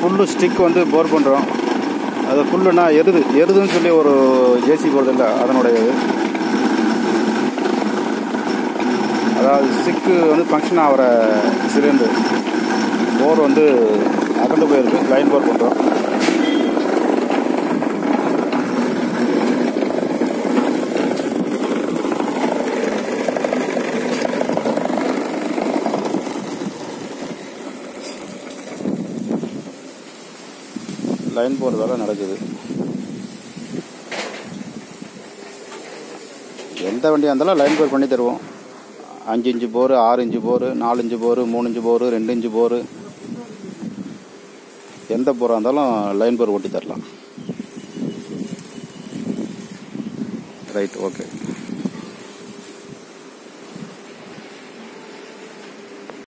புல்லு ஸ்டிக் வந்து போர் பண்ணுறோம் அது புல்லுனா எருது எருதுன்னு சொல்லி ஒரு ஜேசி போகிறது இல்லை அதனுடைய இது அதாவது ஸ்டிக்கு வந்து ஃபங்க்ஷன் ஆகிற சிலிண்டர் போர் வந்து அகண்டு போயிருக்கு லைன் போர் பண்ணுறோம் லைன் போகிற வேலை நடக்குது எந்த வண்டியாக இருந்தாலும் லைன் போர் பண்ணி தருவோம் அஞ்சு இன்ச்சு போரு ஆறு இன்ச்சு போரு நாலு இன்ச்சு போரு மூணு இன்ச்சு போரு ரெண்டு இன்ச்சு போரு எந்த போராக இருந்தாலும் லைன் போர் ஓட்டி தரலாம் ரைட் ஓகே